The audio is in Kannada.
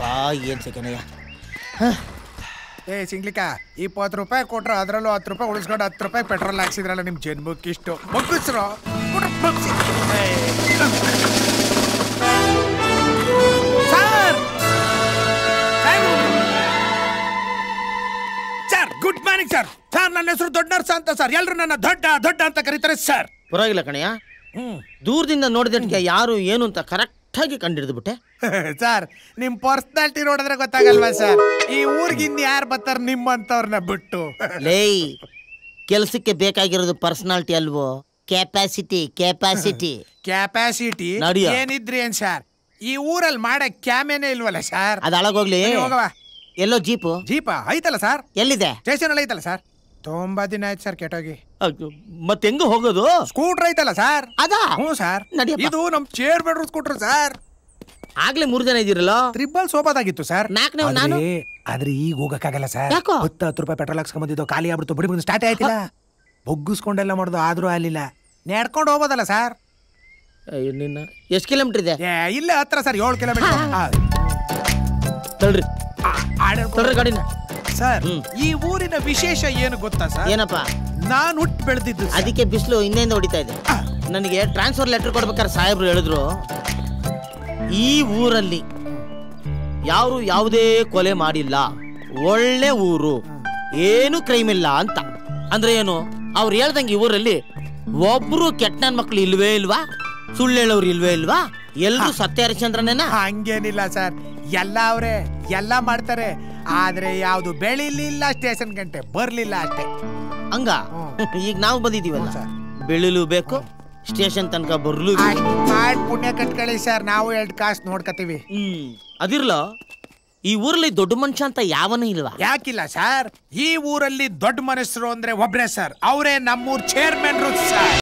ಯಪ್ಪ ಏನ್ ಸೆಕೆಂಡಯ್ಯ ಏ ಸಿಂಗ್ಲಿಕ ಇಪ್ಪತ್ತು ರೂಪಾಯಿ ಕೊಟ್ರೆ ಅದರಲ್ಲೂ ಹತ್ತು ರೂಪಾಯಿ ಉಳಿಸ್ಕೊಂಡು ಹತ್ತು ರೂಪಾಯಿ ಪೆಟ್ರೋಲ್ ಹಾಕ್ಸಿದ್ರಲ್ಲ ನಿಮ್ ಜನ್ಮಕ್ಕೆ ಇಷ್ಟು ಬಗ್ಗಿಸ್ರು sir sir good morning sir sir ನನ್ನ ಹೆಸರು ದೊಡ್ಡ ನರ್ಸ ಅಂತ ಸರ್ ಎಲ್ಲರೂ ನನ್ನ ದೊಡ್ಡ ದೊಡ್ಡ ಅಂತ ಕರೀತಾರೆ ಸರ್ ಪರವಾಗಿಲ್ಲ ಕಣಯ್ಯ ಹ್ಮ್ ದೂರದಿಂದ ನೋಡಿದಟ್ಗೆ ಯಾರು ಏನು ಅಂತ ಕರೆಕ್ಟಾಗಿ ಕಂಡಿಡಿದು ಬಿಟ್ಟೆ ಸರ್ ನಿಮ್ ಪರ್ಸನಾಲಿಟಿ ನೋಡಿದ್ರೆ ಗೊತ್ತಾಗಲ್ವಾ ಸರ್ ಈ ಊರ್ಗಿಂದ ಯಾರು ಬರ್ತಾರ ನಿಮ್ಮಂತವ್ರನ್ನ ಬಿಟ್ಟು ಲೇಯ್ ಕೆಲಸಕ್ಕೆ ಬೇಕಾಗಿರೋದು ಪರ್ಸನಾಲಿಟಿ ಅಲ್ವೋ ಕೆಪಾಸಿಟಿ ಕೆಪಾಸಿಟಿ ಕ್ಯಾಪಾಸಿಟಿ ನಡಿಯ. ಏನಿದ್ರಿ ಏನ್ ಸರ್ ಈ ಊರಲ್ಲಿ ಮಾಡಕ್ ಕ್ಯಾಮೇನೆ ಇಲ್ವಲ್ಲ ಸರ್ ಅದು ಅಳಗೋಗ್ಲಿ ಬನ್ನಿ ಹೋಗವ ಎಲ್ಲೋ ಜೀಪು ಜೀಪ ಐತಲ್ಲ ಸರ್ ಎಲ್ಲಿದೆ ಸ್ಟೇಷನ್ ಅಲ್ಲಿ ಐತಲ್ಲ ಸರ್ ತುಂಬಾ ದಿನ ಆಯ್ತು ಸರ್ ಕೆಟ್ಟೋಗಿ ಮತ್ತೆ ಹೆಂಗ ಹೋಗೋದು ಸ್ಕೂಟ್ರ್ ಐತಲ್ಲ ಸರ್ ಅದಾ ಹ್ಞೂ ಸರ್ ನಡಿಯಪ್ಪ. ಇದು ನಮ್ ಚೇರ್ ಬೆಡ್ರೂಮ್ ಸ್ಕೂಟ್ರ್ ಸರ್ ಆಗ್ಲೇ ಮೂರ್ ಜನ ಇದೀರಲ್ಲ ತ್ರಿಬಲ್ ಸೋಬಾದಾಗಿತ್ತು ಸರ್ ನಾಲ್ಕನೇ ನಾನು ಆದ್ರೆ- ಆದ್ರೆ ಈಗ ಹೋಗಕ್ಕಾಗಲ್ಲ ಸರ್ ಯಾಕೋ? ಹತ್ತು ಹತ್ತು ರೂಪಾಯಿ ಪೆಟ್ರೋಲ್ ಹಾಕ್ಸ್ಕೊಂಬಂದಿದ್ದು ಖಾಲಿ ಆಗ್ಬಿಡ್ತು ಬಿಡಿ ಬಂದು ಸ್ಟಾರ್ಟ್ ಆಯ್ತಿಲ್ಲ ಬೊಗ್ಗಿಸ್ಕೊಂಡೆಲ್ಲ ಮಾಡುದು ಆದ್ರೂ ಆಗ್ಲಿಲ್ಲ ನಡ್ಕೊಂಡು ಹೋಗೋದಲ್ಲ ಸರ್ ಅಯ್ಯೋ, ನಿನ್ನ ಎಷ್ಟು ಕಿಲೋಮೀಟರ್ ಇದೆ ಏ ಇಲ್ಲೇ ಹತ್ರ ಸರ್ ಏಳು ಕಿಲೋಮೀಟರ್ ತಳ್ರಿ ತಳ್ರಿ ಗಾಡಿನ ಸರ್ ಹ್ಮ್. ಈ ಊರಿನ ವಿಶೇಷ ಏನು ಗೊತ್ತಾ ಸರ್ ಏನಪ್ಪ ನಾನು ಹುಟ್ಟು ಬೆಳೆದಿದ್ದು ಸರ್. ಅದಕ್ಕೆ ಬಿಸಿಲು ಹಿಂದೆಯಿಂದ ಹೊಡಿತಾ ಇದೆ ಆ. ನನಗೆ ಟ್ರಾನ್ಸ್ಫರ್ ಲೆಟರ್ ಕೊಡ್ಬೇಕಾದ್ರೆ ಸಾಹೇಬ್ರು ಹೇಳಿದ್ರು ಈ ಊರಲ್ಲಿ ಯಾರು ಯಾವುದೇ ಕೊಲೆ ಮಾಡಿಲ್ಲ ಒಳ್ಳೆ ಊರು ಏನು ಕ್ರೈಮ್ ಇಲ್ಲ ಅಂತ ಅಂದ್ರೆ ಏನು ಅವ್ರು ಹೇಳ್ದಂಗೆ ಈ ಊರಲ್ಲಿ ಒಬ್ರು ಕೆಟ್ಟ ನನ್ ಮಕ್ಳು ಇಲ್ವೇ ಇಲ್ವಾ ಸುಳ್ಳು ಹೇಳೋರು ಇಲ್ವೇ ಇಲ್ವಾ ಎಲ್ರು ಸತ್ಯ ಹರಿಶ್ಚಂದ್ರನೇನ ಹಂಗೇನಿಲ್ಲ ಸರ್ ಎಲ್ಲ ಅವ್ರೆ ಎಲ್ಲ ಮಾಡ್ತಾರೆ ಆದ್ರೆ ಯಾವ್ದು ಬೆಳಿಲಿಲ್ಲ ಸ್ಟೇಷನ್ ಗಂಟೆ ಬರ್ಲಿಲ್ಲ ಅಷ್ಟೇ ಹಂಗ ಈಗ ನಾವು ಬಂದಿದೀವಲ್ಲ ಹ್ಞೂ, ಸರ್. ಬೆಳಿಲು ಬೇಕು ಸ್ಟೇಷನ್ ತನಕ ಬರ್ಲು ಬೇಕು. ಅಷ್ಟ್ ಮಾಡ್ ಪುಣ್ಯ ಕಟ್ಕೊಳ್ಳಿ ಸರ್ ನಾವು ಎರಡು ಕಾಸು ನೋಡ್ಕತೀವಿ ಹ್ಮ್ ಅದಿರ್ಲ ಈ ಊರಲ್ಲಿ ದೊಡ್ಡ ಮನುಷ್ಯ ಅಂತ ಯಾವನೂ ಇಲ್ವಾ ಯಾಕಿಲ್ಲ ಸರ್ ಈ ಊರಲ್ಲಿ ದೊಡ್ಡ ಮನಸ್ಸರು ಅಂದ್ರೆ ಒಬ್ರೇ ಸರ್ ಅವರೇ ನಮ್ಮೂರ್ ಚೇರ್ಮನ್ ಸರ್